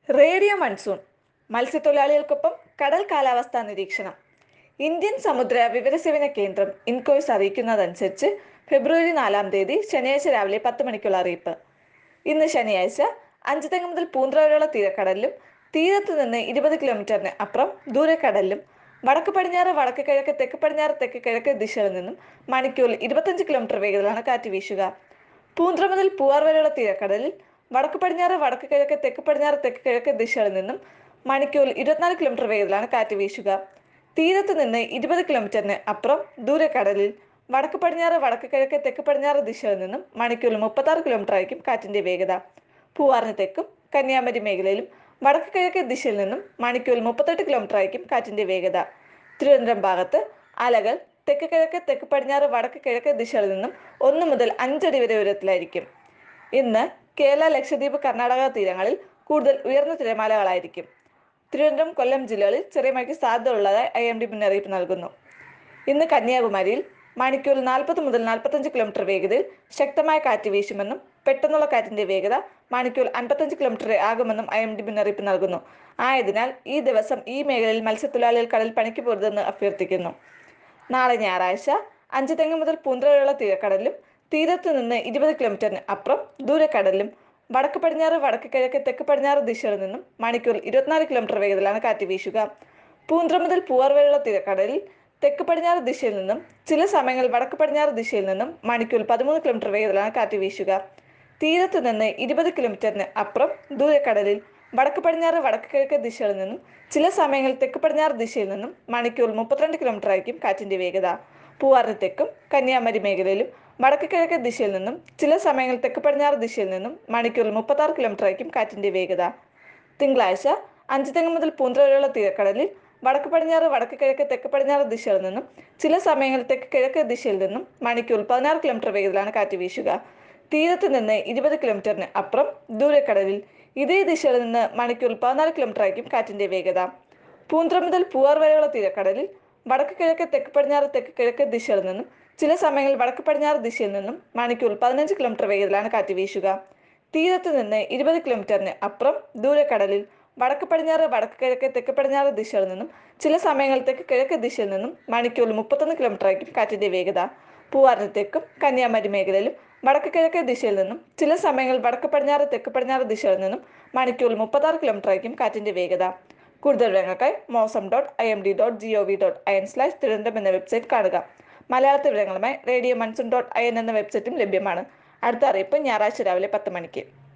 radio monsoon മത്സ്യത്തൊഴിലാളികൾക്കൊപ്പം കടൽ കാലാവസ്ഥാ നിരീക്ഷണം ഇന്ത്യൻ സമുദ്ര വിവരസേവന കേന്ദ്രം ഇൻകോയ്സ് അറിയിക്കുന്നതനുസരിച്ച് ഫെബ്രുവരി നാലാം തീയതി ശനിയാഴ്ച രാവിലെ പത്ത് മണിക്കുള്ള അറിയിപ്പ് ഇന്ന് ശനിയാഴ്ച അഞ്ചുതെങ്ങ് മുതൽ പൂന്ത്ര വരെയുള്ള തീരക്കടലിലും തീരത്ത് നിന്ന് ഇരുപത് കിലോമീറ്ററിന് അപ്പുറം ദൂരക്കടലിലും വടക്ക് പടിഞ്ഞാറ് വടക്ക് കിഴക്ക് തെക്ക് പടിഞ്ഞാറ് തെക്ക് കിഴക്ക് ദിശകളിൽ നിന്നും മണിക്കൂറിൽ ഇരുപത്തഞ്ച് കിലോമീറ്റർ വേഗത്തിലാണ് കാറ്റ് വീശുക പൂന്ത്ര മുതൽ പൂവാർ വരെയുള്ള തീരക്കടലിൽ വടക്ക് പടിഞ്ഞാറ് വടക്ക് കിഴക്ക് തെക്ക് പടിഞ്ഞാറ് തെക്ക് കിഴക്ക് ദിശകളിൽ നിന്നും മണിക്കൂറിൽ ഇരുപത്തിനാല് കിലോമീറ്റർ വേഗത്തിലാണ് കാറ്റ് വീശുക തീരത്ത് നിന്ന് ഇരുപത് കിലോമീറ്ററിന് അപ്പുറം ദൂരക്കടലിൽ വടക്ക് പടിഞ്ഞാറ് വടക്ക് കിഴക്ക് തെക്ക് പടിഞ്ഞാറ് ദിശകളിൽ നിന്നും മണിക്കൂറിൽ മുപ്പത്താറ് കിലോമീറ്റർ ആയിരിക്കും കാറ്റിന്റെ വേഗത പൂവാറിന് തെക്കും കന്യാകുമാരി മേഖലയിലും വടക്ക് കിഴക്ക് ദിശയിൽ നിന്നും മണിക്കൂറിൽ മുപ്പത്തെട്ട് കിലോമീറ്റർ ആയിരിക്കും കാറ്റിന്റെ വേഗത തിരുവനന്തപുരം ഭാഗത്ത് അലകൾ തെക്ക് കിഴക്ക് തെക്ക് പടിഞ്ഞാറ് വടക്ക് കിഴക്ക് ദിശകളിൽ നിന്നും ഒന്ന് മുതൽ അഞ്ചടി വരെ ഉയരത്തിലായിരിക്കും ഇന്ന് കേരള ലക്ഷദ്വീപ് കർണാടക തീരങ്ങളിൽ കൂടുതൽ ഉയർന്ന തിരമാലകളായിരിക്കും തിരുവനന്തപുരം കൊല്ലം ജില്ലകളിൽ ചെറിയ മഴയ്ക്ക് സാധ്യതയുള്ളതായി ഐ എം ഡി മുന്നറിയിപ്പ് നൽകുന്നു ഇന്ന് കന്യാകുമാരിയിൽ മണിക്കൂറിൽ നാൽപ്പത് മുതൽ നാൽപ്പത്തഞ്ച് കിലോമീറ്റർ വേഗതയിൽ ശക്തമായ കാറ്റ് വീശുമെന്നും പെട്ടെന്നുള്ള കാറ്റിന്റെ വേഗത മണിക്കൂർ അൻപത്തഞ്ച് കിലോമീറ്റർ ആകുമെന്നും ഐ എം ഡി മുന്നറിയിപ്പ് നൽകുന്നു ആയതിനാൽ ഈ ദിവസം ഈ മേഖലയിൽ മത്സ്യത്തൊഴിലാളികൾ കടൽ പണിക്ക് പോരുതെന്ന് അഭ്യർത്ഥിക്കുന്നു നാളെ ഞായറാഴ്ച അഞ്ച് തെങ്ങ് മുതൽ പൂന്തറ വരെയുള്ള തീരക്കടലിലും തീരത്ത് നിന്ന് ഇരുപത് കിലോമീറ്ററിന് അപ്പുറം ദൂരക്കടലിലും വടക്ക് പടിഞ്ഞാറ് വടക്ക് കിഴക്ക് തെക്ക് പടിഞ്ഞാറ് ദിശകളിൽ നിന്നും മണിക്കൂറിൽ ഇരുപത്തിനാല് കിലോമീറ്റർ വേഗത്തിലാണ് കാറ്റ് വീശുക പൂന്തറ മുതൽ പൂവാർ വരെയുള്ള തീരക്കടലിൽ തെക്ക് പടിഞ്ഞാറ് ദിശയിൽ നിന്നും ചില സമയങ്ങളിൽ വടക്ക് പടിഞ്ഞാറ് ദിശയിൽ നിന്നും മണിക്കൂറിൽ പതിമൂന്ന് കിലോമീറ്റർ വേഗത്തിലാണ് കാറ്റ് വീശുക തീരത്ത് നിന്ന് ഇരുപത് കിലോമീറ്ററിന് അപ്പുറം ദൂരക്കടലിൽ വടക്ക് പടിഞ്ഞാറ് വടക്ക് കിഴക്ക് ദിശകളിൽ നിന്നും ചില സമയങ്ങളിൽ തെക്ക് പടിഞ്ഞാറ് ദിശയിൽ നിന്നും മണിക്കൂറിൽ മുപ്പത്തിരണ്ട് കിലോമീറ്റർ ആയിരിക്കും കാറ്റിന്റെ വേഗത പൂവാറിന് തെക്കും കന്യാകുമാരി മേഖലയിലും വടക്ക് കിഴക്ക് ദിശയിൽ നിന്നും ചില സമയങ്ങളിൽ തെക്ക് പടിഞ്ഞാറ് ദിശയിൽ നിന്നും മണിക്കൂറിൽ മുപ്പത്താറ് കിലോമീറ്റർ ആയിരിക്കും കാറ്റിന്റെ വേഗത തിങ്കളാഴ്ച അഞ്ച് തെങ്ങ് മുതൽ പൂന്തറ വരെയുള്ള തീരക്കടലിൽ വടക്ക് പടിഞ്ഞാറ് വടക്ക് കിഴക്ക് തെക്ക് പടിഞ്ഞാറ് ദിശയിൽ നിന്നും ചില സമയങ്ങളിൽ തെക്ക് കിഴക്ക് ദിശയിൽ നിന്നും മണിക്കൂറിൽ പതിനാറ് കിലോമീറ്റർ വേഗത്തിലാണ് കാറ്റ് വീശുക തീരത്ത് നിന്ന് ഇരുപത് കിലോമീറ്ററിന് അപ്പുറം ദൂരക്കടലിൽ ഇതേ ദിശയിൽ നിന്ന് മണിക്കൂറിൽ പതിനാല് കിലോമീറ്റർ ആയിരിക്കും കാറ്റിന്റെ വേഗത പൂന്തറ മുതൽ പൂവാർ വരെയുള്ള തീരക്കടലിൽ വടക്ക് കിഴക്ക് തെക്ക് പടിഞ്ഞാറ് തെക്ക് കിഴക്ക് ദിശയിൽ നിന്നും ചില സമയങ്ങളിൽ വടക്ക് പടിഞ്ഞാറ് ദിശയിൽ നിന്നും മണിക്കൂറിൽ പതിനഞ്ച് കിലോമീറ്റർ വേഗത്തിലാണ് കാറ്റ് വീശുക തീരത്ത് നിന്ന് ഇരുപത് കിലോമീറ്ററിന് അപ്പുറം ദൂരക്കടലിൽ വടക്ക് പടിഞ്ഞാറ് വടക്ക് കിഴക്ക് തെക്ക് പടിഞ്ഞാറ് ദിശയിൽ നിന്നും ചില സമയങ്ങളിൽ തെക്ക് കിഴക്ക് ദിശയിൽ നിന്നും മണിക്കൂറിൽ മുപ്പത്തൊന്ന് കിലോമീറ്റർ ആയിരിക്കും കാറ്റിന്റെ വേഗത പൂവാറിന് തെക്കും കന്യാകുമാരി മേഖലയിലും വടക്ക് കിഴക്ക് ദിശയിൽ നിന്നും ചില സമയങ്ങളിൽ വടക്ക് പടിഞ്ഞാറ് തെക്ക് പടിഞ്ഞാറ് ദിശയിൽ നിന്നും മണിക്കൂറിൽ മുപ്പത്താറ് കിലോമീറ്റർ ആയിരിക്കും കാറ്റിന്റെ വേഗത കൂടുതൽ വിവരങ്ങൾക്കായി Mausam dot I M D dot G O V dot I N slash Thiruvananthapuram എന്ന വെബ്സൈറ്റ് കാണുക മലയാളത്തിൽ വിവരങ്ങളുമായി radio monsoon dot I N എന്ന വെബ്സൈറ്റും ലഭ്യമാണ് അടുത്ത അറിയിപ്പ് ഞായറാഴ്ച രാവിലെ പത്ത് മണിക്ക്